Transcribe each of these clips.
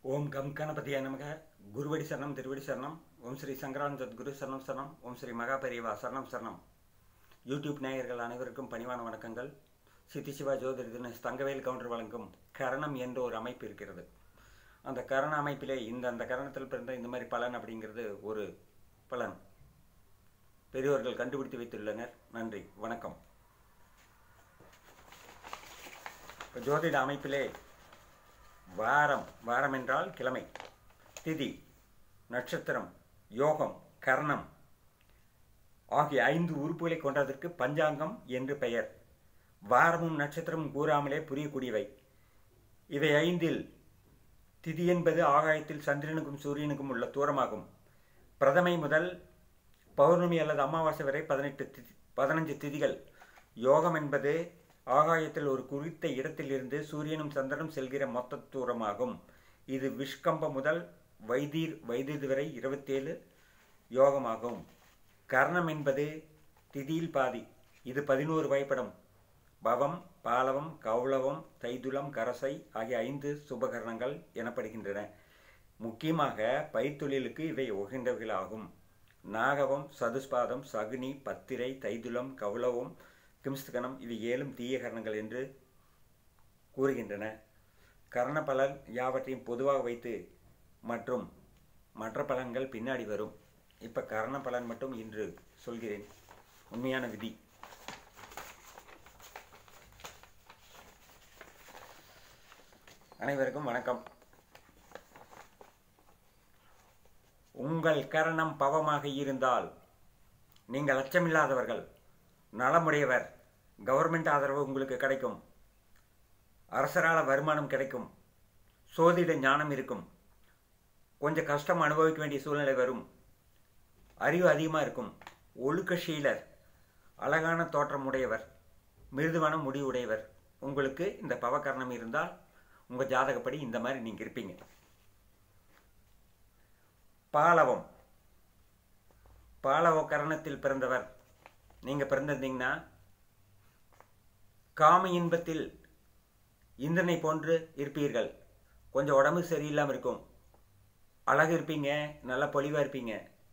ஓம் come கணபதியா நமக குருவடி சரணம் திருவடி சரணம் ஓம் ஸ்ரீ சங்கரான் சத்குரு சரணம் சரணம் ஓம் ஸ்ரீ மகா பெரியவா சரணம் சரணம் யூடியூப் நேயர்கள் அனைவருக்கும் பணிவான வணக்கங்கள் சித்தி சிவா ஜோதிட தினேஷ் தங்கவேல் கவுண்டர் வழங்கும் கரணம் என்ற ஒரு அமைப்பு இருக்கிறது அந்த கரண அமைப்பிலே இந்த அந்த கரணத்தில் பிறந்த இந்த மாதிரி பலன் அப்படிங்கிறது ஒரு பலன் பெரியோர்கள் கண்டுபிடித்து வைத்துள்ளனர் நன்றி வணக்கம் இப்போ ஜோதிட அமைப்பிலே வாரம் வாரம் என்றால் கிழமை திதி நட்சத்திரம் யோகம் கர்ணம் ஆகிய ஐந்து உறுப்புகளை கொண்டதற்கு பஞ்சாங்கம் என்று பெயர் வாரமும் நட்சத்திரமும் கூறாமலே புரியக்கூடியவை இவை ஐந்தில் திதி என்பது ஆகாயத்தில் சந்திரனுக்கும் சூரியனுக்கும் உள்ள தூரமாகும் பிரதமை முதல் பௌர்ணமி அல்லது அமாவாசை வரை பதினெட்டு திதி பதினஞ்சு திதிகள் யோகம் என்பது ஆகாயத்தில் ஒரு குறித்த இடத்திலிருந்து சூரியனும் சந்திரனும் செல்கிற மொத்த தூரமாகும் இது விஷ்கம்ப முதல் வைத்தீர் வைத்தியது வரை இருபத்தேழு யோகமாகும் கர்ணம் என்பது திதியில் பாதி இது பதினோரு வகைப்படும் பவம் பாலவம் கௌளவம் தைதுலம் கரசை ஆகிய ஐந்து சுபகரணங்கள் எனப்படுகின்றன முக்கியமாக பைத்தொழிலுக்கு இவை உகந்தவைகளாகும் நாகவம் சதுஸ்பாதம் சகுனி பத்திரை தைதுலம் கௌளவம் கிம்ஸ்தகனம் இவை ஏழும் தீய கரணங்கள் என்று கூறுகின்றன கரண பலன் யாவற்றையும் பொதுவாக வைத்து மற்றும் மற்ற பலன்கள் பின்னாடி வரும் இப்போ கரண பலன் மட்டும் இன்று சொல்கிறேன் உண்மையான விதி அனைவருக்கும் வணக்கம் உங்கள் கரணம் பவமாக இருந்தால் நீங்கள் அச்சமில்லாதவர்கள் நலமுடையவர் கவர்மெண்ட் ஆதரவு உங்களுக்கு கிடைக்கும் அரசரால் வருமானம் கிடைக்கும் சோதிட ஞானம் இருக்கும் கொஞ்சம் கஷ்டம் அனுபவிக்க வேண்டிய சூழ்நிலை வரும் அறிவு அதிகமாக இருக்கும் ஒழுக்கஷீலர் அழகான தோற்றம் உடையவர் மிருதுவான முடிவுடையவர் உங்களுக்கு இந்த பவகரணம் இருந்தால் உங்கள் ஜாதகப்படி இந்த மாதிரி நீங்கள் இருப்பீங்க பாலவம் பாலவ கரணத்தில் பிறந்தவர் நீங்கள் பிறந்திருந்தீங்கன்னா காம இன்பத்தில் இந்திரனை போன்று இருப்பீர்கள் கொஞ்சம் உடம்பு சரியில்லாமல் இருக்கும் அழகு இருப்பீங்க நல்ல பொலிவாக இருப்பீங்க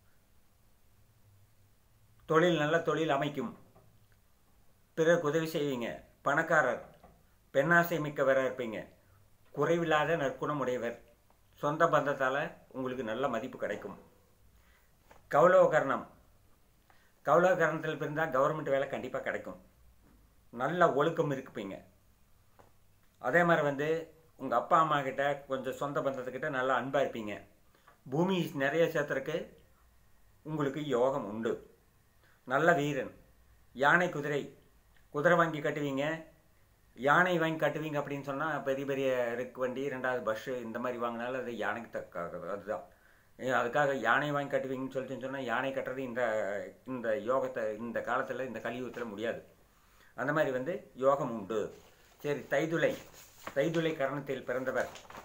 தொழில் நல்ல தொழில் அமைக்கும் பிறருக்கு உதவி செய்வீங்க பணக்காரர் பெண்ணாசை மிக்கவராக இருப்பீங்க குறைவில்லாத நற்குணம் உடையவர் சொந்த பந்தத்தால் உங்களுக்கு நல்ல மதிப்பு கிடைக்கும் கௌலவ கர்ணம் கௌலவ கரணத்தில் பிறந்தால் கவர்மெண்ட் வேலை கண்டிப்பாக கிடைக்கும் நல்ல ஒழுக்கம் இருப்பீங்க அதே மாதிரி வந்து உங்கள் அப்பா அம்மா கிட்ட கொஞ்சம் சொந்த பந்தத்துக்கிட்ட நல்லா அன்பாக இருப்பீங்க பூமி நிறைய சேர்த்துறக்கு உங்களுக்கு யோகம் உண்டு நல்ல வீரன் யானை குதிரை குதிரை வாங்கி கட்டுவீங்க யானை வாங்கி கட்டுவீங்க அப்படின்னு சொன்னால் பெரிய பெரிய ரிக் வண்டி ரெண்டாவது பஸ்ஸு இந்த மாதிரி வாங்கினாலும் அது யானைக்கு தக்க அதுதான் அதுக்காக யானை வாங்கி கட்டுவீங்கன்னு சொல்லிட்டு சொன்னால் யானை கட்டுறது இந்த இந்த யோகத்தை இந்த காலத்தில் இந்த கலியுகத்தில் முடியாது அந்த மாதிரி வந்து யோகம் உண்டு சரி தைதுளை தைதுளை கரணத்தில் பிறந்தவர்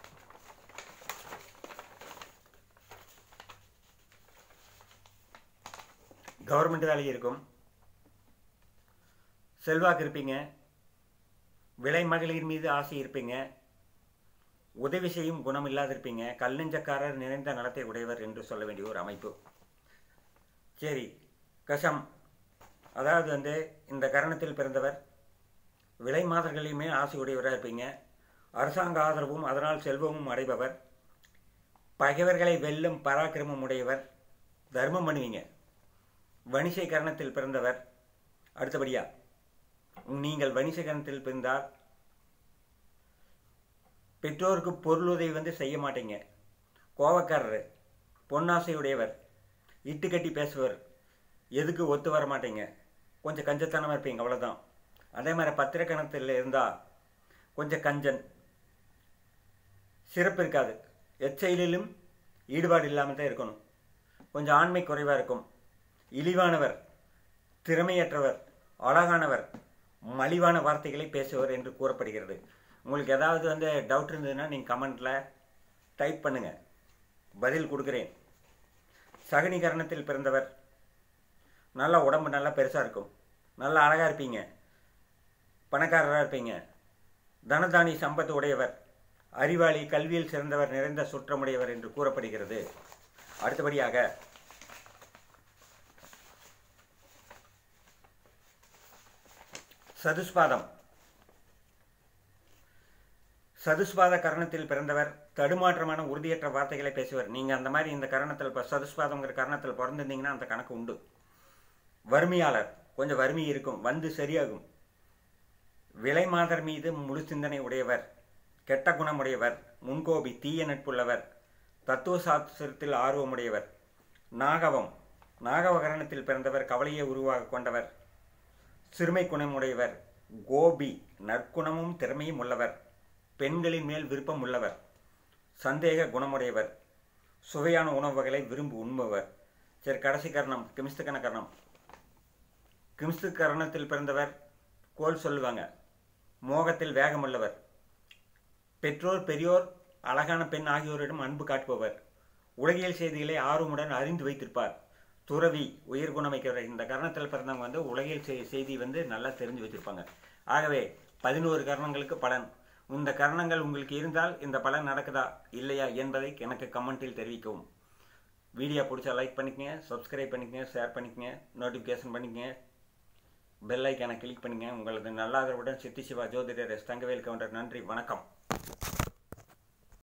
கவர்மெண்ட் வேலை இருக்கும் செல்வாக்கு இருப்பீங்க விலை மகளிர் மீது ஆசை இருப்பீங்க உதவி செய்யும் குணம் இல்லாதிருப்பீங்க கல்லெஞ்சக்காரர் நிறைந்த நலத்தை உடையவர் என்று சொல்ல வேண்டிய ஒரு அமைப்பு சரி கஷம் அதாவது வந்து இந்த கரணத்தில் பிறந்தவர் விலை மாதர்களையுமே ஆசை உடையவராக இருப்பீங்க அரசாங்க ஆதரவும் அதனால் செல்வமும் அடைபவர் பகைவர்களை வெல்லும் பராக்கிரமம் உடையவர் தர்மம் பண்ணுவீங்க வணிசை கரணத்தில் பிறந்தவர் அடுத்தபடியா நீங்கள் வணிசை கரணத்தில் பிறந்தால் பெற்றோருக்கு பொருளுதவி வந்து செய்ய மாட்டீங்க கோவக்காரர் பொன்னாசையுடையவர் இட்டு கட்டி பேசுவர் எதுக்கு ஒத்து வர மாட்டீங்க கொஞ்சம் கஞ்சத்தனமாக இருப்பீங்க அவ்வளோதான் அதே மாதிரி பத்திரக்கணத்தில் இருந்தால் கொஞ்சம் கஞ்சன் சிறப்பு இருக்காது எச்செயலிலும் ஈடுபாடு இல்லாமல் தான் இருக்கணும் கொஞ்சம் ஆண்மை குறைவாக இருக்கும் இழிவானவர் திறமையற்றவர் அழகானவர் மலிவான வார்த்தைகளை பேசுவர் என்று கூறப்படுகிறது உங்களுக்கு ஏதாவது வந்து டவுட் இருந்ததுன்னா நீங்கள் கமெண்ட்டில் டைப் பண்ணுங்கள் பதில் கொடுக்குறேன் சகனிகரணத்தில் பிறந்தவர் நல்லா உடம்பு நல்லா பெருசாக இருக்கும் நல்லா அழகாக இருப்பீங்க பணக்காரராக இருப்பீங்க தனதானி சம்பத்து உடையவர் அறிவாளி கல்வியில் சிறந்தவர் நிறைந்த சுற்றமுடையவர் என்று கூறப்படுகிறது அடுத்தபடியாக சதுஸ்பாதம் சதுஸ்பாத கரணத்தில் பிறந்தவர் தடுமாற்றமான உறுதியற்ற வார்த்தைகளை பேசுவர் நீங்கள் அந்த மாதிரி இந்த கரணத்தில் இப்போ சதுஸ்பாதங்கிற கரணத்தில் பிறந்திருந்தீங்கன்னா அந்த கணக்கு உண்டு வறுமையாளர் கொஞ்சம் வறுமை இருக்கும் வந்து சரியாகும் விலை மாதர் மீது முழு சிந்தனை உடையவர் கெட்ட குணமுடையவர் முன்கோபி தீய நட்புள்ளவர் தத்துவ சாஸ்திரத்தில் ஆர்வமுடையவர் நாகவம் நாகவ கரணத்தில் பிறந்தவர் கவலையை உருவாக கொண்டவர் சிறுமை குணமுடையவர் கோபி நற்குணமும் திறமையும் உள்ளவர் பெண்களின் மேல் விருப்பம் உள்ளவர் சந்தேக குணமுடையவர் சுவையான உணவுகளை விரும்பி உண்பவர் சரி கடைசி கரணம் கிமிஸ்துக்கன கரணம் கிமிஸ்து கரணத்தில் பிறந்தவர் கோல் சொல்லுவாங்க மோகத்தில் வேகமுள்ளவர் பெற்றோர் பெரியோர் அழகான பெண் ஆகியோரிடம் அன்பு காட்டுபவர் உலகியல் செய்திகளை ஆர்வமுடன் அறிந்து வைத்திருப்பார் துறவி உயிர் குணமைக்கிறவர் இந்த கரணத்தில் பிறந்தவங்க வந்து உலகியல் செய் செய்தி வந்து நல்லா தெரிஞ்சு வச்சிருப்பாங்க ஆகவே பதினோரு கரணங்களுக்கு பலன் இந்த கரணங்கள் உங்களுக்கு இருந்தால் இந்த பலன் நடக்குதா இல்லையா என்பதை எனக்கு கமெண்ட்டில் தெரிவிக்கவும் வீடியோ பிடிச்சா லைக் பண்ணிக்கங்க சப்ஸ்கிரைப் பண்ணிக்கங்க ஷேர் பண்ணிக்கங்க நோட்டிஃபிகேஷன் பண்ணிக்கங்க பெல் ஐக்கானை கிளிக் பண்ணுங்க உங்களது நல்லாதரவுடன் சித்தி சிவா ஜோதிடர் எஸ் தங்கவேல் கவுண்டர் நன்றி வணக்கம்